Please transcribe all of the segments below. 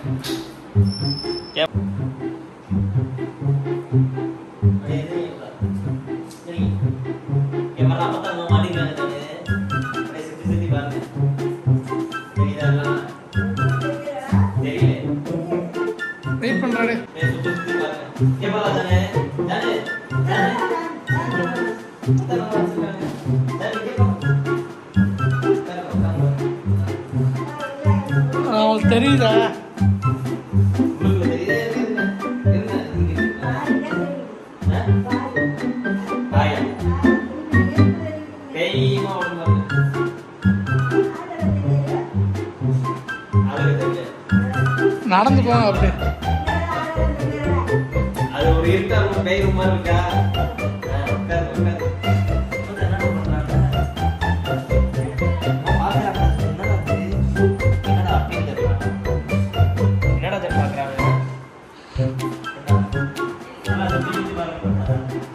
Gap wait பண்ணுறாரு அவங்களுக்கு தெரியுதா நடந்து போங்க அப்படியே அது ஒரு இருக்கா ரூம் பேய் ரூம் மாதிரி இருக்கா ஆ, உட்காரு உட்காரு வந்து என்ன பண்றாங்க பாக்குறாங்க என்னடா இது? என்னடா அப்படின்னு தெரியல என்னடா தெரியல பாக்குறாங்க நல்லா சுத்தி சுத்தி பாருங்க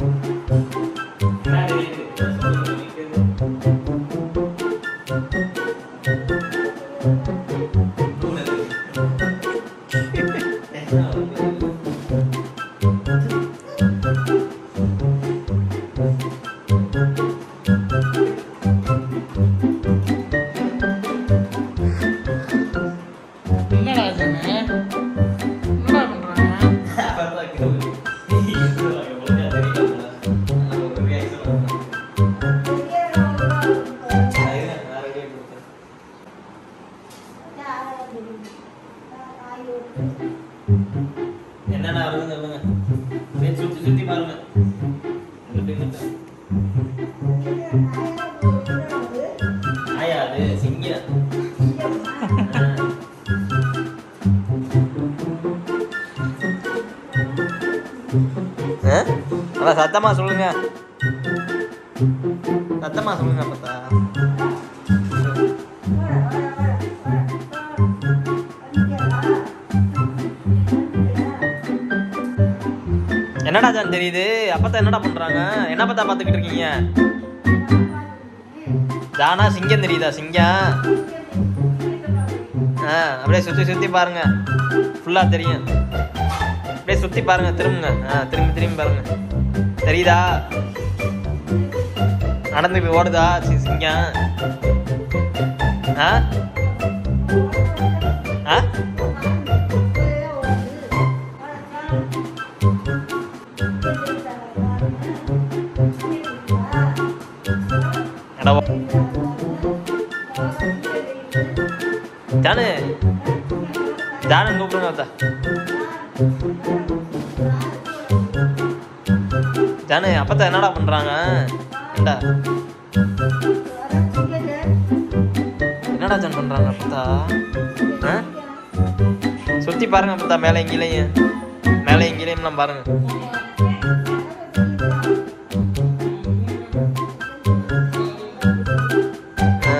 என்ன தெரியுது சொல்லுங்க நீங்க. ரூம் எது? என்ன வந்து? என்னடா ஜனு என்னடா பண்ணுறாங்க என்னடா வருது சொல்லுங்க அப்படியே சுத்தி சுத்தி பாருங்க இங்கிட்டு, இங்கிட்டு. ஆயா அது சிங்கம் ஆ. ஆ? நல்லா சத்தமா சொல்லுங்க சத்தமா சொல்லுங்க பார்த்தா என்னடா ஜான் தெரியுது அப்பத்தா என்னடா பண்றாங்க என்ன பார்த்தா பார்த்துக்கிட்டு இருக்கீங்க ஜானா சிங்கம் தெரியுதா சிங்கம் ஆ அப்படியே சுத்தி சுத்தி பாருங்க ஃபுல்லா தெரியும் அப்படியே சுத்தி பாருங்க திரும்புங்க ஆ திரும்பி திரும்பி பாருங்க தெரியுதா நடந்து போய் ஓடுதா சி- சிங்கம் ஆ ஆ அட ஓ- ஜானு ஜானு கூப்பிடுங்க அத்தா ஜானு அப்பத்தா என்னடா பண்றாங்க ஏண்டா என்னடா ஜான் பண்றாங்க அப்பத்தா ஆ? சுத்தி பாருங்க அப்பத்தா மேலே எங்கேயும் மேலே எங்கேயும் பாருங்க ஆ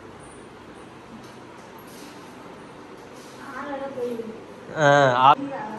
ஆ, ஆ